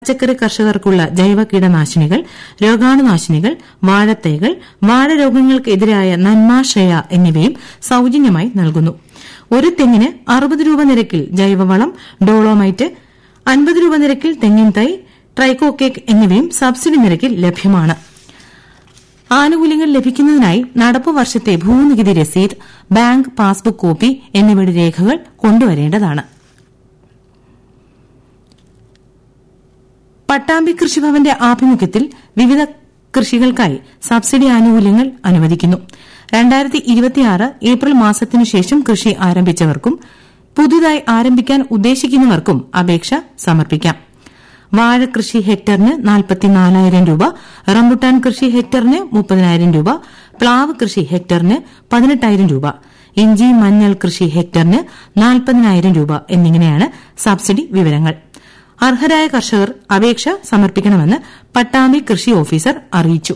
പച്ചക്കറി കർഷകർക്കുള്ള ജൈവ കീടനാശിനികൾ രോഗാണുനാശിനികൾ വാഴത്തൈകൾ വാഴരോഗങ്ങൾക്കെതിരായ നന്മാശ്രയ എന്നിവയും സൌജന്യമായി നൽകുന്നു ഒരു തെങ്ങിന് അറുപത് രൂപ നിരക്കിൽ ജൈവവളം ഡോളോമൈറ്റ് അൻപത് രൂപ നിരക്കിൽ തെങ്ങിൻ തൈ ട്രൈക്കോക്കേക്ക് എന്നിവയും സബ്സിഡി നിരക്കിൽ ലഭ്യമാണ് ആനുകൂല്യങ്ങൾ ലഭിക്കുന്നതിനായി നടപ്പു വർഷത്തെ ഭൂനികുതി രസീത് ബാങ്ക് പാസ്ബുക്ക് കോപ്പി എന്നിവയുടെ രേഖകൾ കൊണ്ടുവരേണ്ടതാണ് പട്ടാമ്പി കൃഷിഭവന്റെ ആഭിമുഖ്യത്തിൽ വിവിധ കൃഷികൾക്കായി സബ്സിഡി ആനുകൂല്യങ്ങൾ അനുവദിക്കുന്നു ഏപ്രിൽ മാസത്തിനു ശേഷം കൃഷി ആരംഭിച്ചവർക്കും പുതുതായി ആരംഭിക്കാൻ ഉദ്ദേശിക്കുന്നവർക്കും അപേക്ഷ സമർപ്പിക്കാം വാഴ കൃഷി ഹെക്ടറിന് നാൽപ്പത്തിനാലായിരം രൂപ റംബുട്ടാൻ കൃഷി ഹെക്ടറിന് മുപ്പതിനായിരം രൂപ പ്ലാവ് കൃഷി ഹെക്ടറിന് പതിനെട്ടായിരം രൂപ ഇഞ്ചി മഞ്ഞൾ കൃഷി ഹെക്ടറിന് നാൽപ്പതിനായിരം രൂപ എന്നിങ്ങനെയാണ് സബ്സിഡി വിവരങ്ങൾ അർഹരായ കർഷകർ അപേക്ഷ സമർപ്പിക്കണമെന്ന് പട്ടാമ്പി കൃഷി ഓഫീസർ അറിയിച്ചു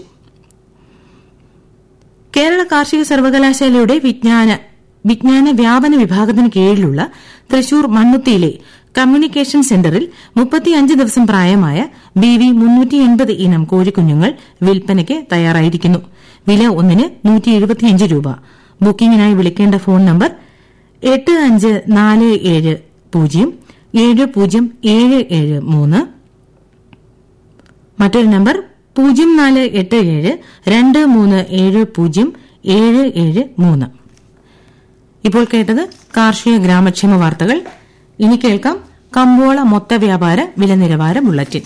കേരള കാർഷിക സർവകലാശാലയുടെ വിജ്ഞാന വിജ്ഞാന വ്യാപന വിഭാഗത്തിന് കീഴിലുള്ള തൃശൂർ മണ്ണുത്തിയിലെ കമ്മ്യൂണിക്കേഷൻ സെന്ററിൽ മുപ്പത്തിയഞ്ച് ദിവസം പ്രായമായ ബി വി മുന്നൂറ്റി എൺപത് ഇനം കോഴിക്കുഞ്ഞുങ്ങൾ വിൽപ്പനയ്ക്ക് തയ്യാറായിരിക്കുന്നു വില ഒന്നിന് നൂറ്റി എഴുപത്തിയഞ്ച് രൂപ ബുക്കിംഗിനായി വിളിക്കേണ്ട ഫോൺ നമ്പർ എട്ട് അഞ്ച് നാല് ഏഴ് പൂജ്യം ഏഴ് പൂജ്യം ഏഴ് ഏഴ് മൂന്ന് മറ്റൊരു നമ്പർ പൂജ്യം നാല് എട്ട് ഏഴ് രണ്ട് മൂന്ന് ഏഴ് പൂജ്യം ഏഴ് ഏഴ് മൂന്ന് ഇപ്പോൾ കേട്ടത് കാർഷിക ഗ്രാമക്ഷേമ വാർത്തകൾ ഇനി കേൾക്കാം കമ്പോള മൊത്ത വ്യാപാര വില നിലവാര ബുള്ളറ്റിൻ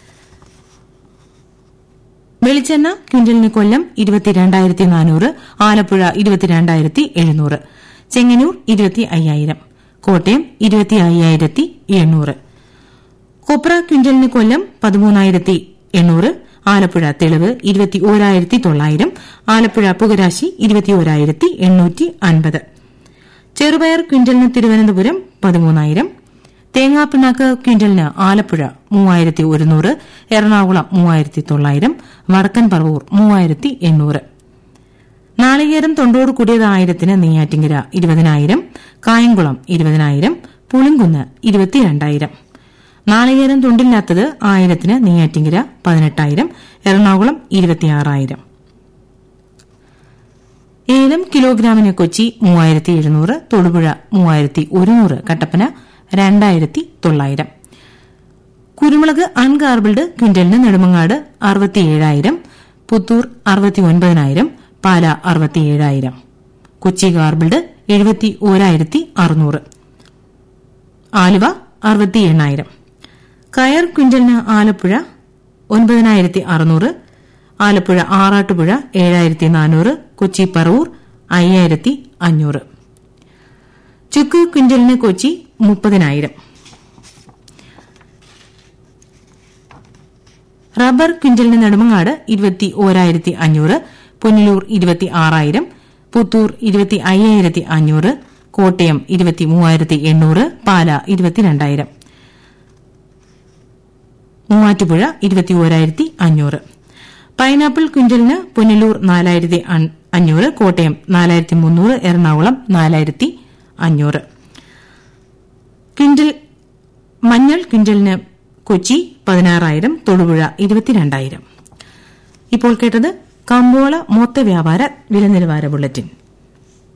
വെളിച്ചെണ്ണ ക്വിന്റലിന് കൊല്ലം ഇരുപത്തിരണ്ടായിരത്തി നാനൂറ് ആലപ്പുഴ ഇരുപത്തിരണ്ടായിരത്തി എഴുന്നൂറ് ചെങ്ങന്നൂർ ഇരുപത്തി അയ്യായിരം കോട്ടയം ഇരുപത്തി അയ്യായിരത്തി എണ്ണൂറ് കൊപ്ര ക്വിന്റലിന് കൊല്ലം പതിമൂന്നായിരത്തി എണ്ണൂറ് ആലപ്പുഴ തെളിവ് ഇരുപത്തി ഓരായിരത്തി തൊള്ളായിരം ആലപ്പുഴ പുകരാശി ഇരുപത്തി ഓരായിരത്തി എണ്ണൂറ്റി അൻപത് ചെറുപയർ ക്വിന്റലിന് തിരുവനന്തപുരം പതിമൂന്നായിരം തേങ്ങാപ്പിണ്ണാക്ക് ക്വിന്റലിന് ആലപ്പുഴ മൂവായിരത്തി ഒരുന്നൂറ് എറണാകുളം മൂവായിരത്തി തൊള്ളായിരം വടക്കൻ പറവൂർ മൂവായിരത്തി എണ്ണൂറ് നാളികേരം തൊണ്ടോട് കൂടിയത് ആയിരത്തിന് നെയ്യാറ്റിങ്കര ഇരുപതിനായിരം കായംകുളം ഇരുപതിനായിരം പുളിങ്കുന്ന് ഇരുപത്തിരണ്ടായിരം നാളികേരം തൊണ്ടില്ലാത്തത് ആയിരത്തിന് നെയ്യാറ്റിങ്കര പതിനെട്ടായിരം എറണാകുളം ഇരുപത്തിയാറായിരം ഏലം കിലോഗ്രാമിന് കൊച്ചി മൂവായിരത്തി എഴുന്നൂറ് തൊടുപുഴ മൂവായിരത്തി ഒരുന്നൂറ് കട്ടപ്പന രണ്ടായിരത്തി തൊള്ളായിരം കുരുമുളക് അൺഗാർബിൾഡ് ക്വിന്റലിന് നെടുമങ്ങാട് അറുപത്തിയേഴായിരം പുത്തൂർ അറുപത്തി ഒൻപതിനായിരം പാല അറുപത്തിയേഴായിരം കൊച്ചി ഗാർബിൾഡ് എഴുപത്തി ഓരായിരത്തി അറുന്നൂറ് ആലുവ അറുപത്തി എണ്ണായിരം കയർ ക്വിന്റലിന് ആലപ്പുഴ ഒൻപതിനായിരത്തി അറുന്നൂറ് ആലപ്പുഴ ആറാട്ടുപുഴ ഏഴായിരത്തി നാനൂറ് കൊച്ചി പറവൂർ അയ്യായിരത്തി അഞ്ഞൂറ് ചുക്ക് ക്വിന്റലിന് കൊച്ചി മുപ്പതിനായിരം റബ്ബർ ക്വിന്റലിന് നെടുമങ്ങാട് ഇരുപത്തി ഓരായിരത്തി അഞ്ഞൂറ് പുനലൂർ ഇരുപത്തി ആറായിരം പുത്തൂർ ഇരുപത്തി അയ്യായിരത്തി അഞ്ഞൂറ് കോട്ടയം ഇരുപത്തി മൂവായിരത്തി എണ്ണൂറ് പാല ഇരുപത്തിരണ്ടായിരം മൂവാറ്റുപുഴ ഇരുപത്തി ഓരായിരത്തി അഞ്ഞൂറ് പൈനാപ്പിൾ ക്വിന്റലിന് പുനലൂർ നാലായിരത്തി അഞ്ഞൂറ് കോട്ടയം നാലായിരത്തി മുന്നൂറ് എറണാകുളം നാലായിരത്തി അഞ്ഞൂറ് ക്വിന്റൽ മഞ്ഞൾ ക്വിന്റലിന് കൊച്ചി പതിനാറായിരം തൊടുപുഴ ഇരുപത്തിരണ്ടായിരം ഇപ്പോൾ കേട്ടത് കമ്പോള മൊത്ത വ്യാപാര വില നിലവാര ബുള്ളറ്റിൻ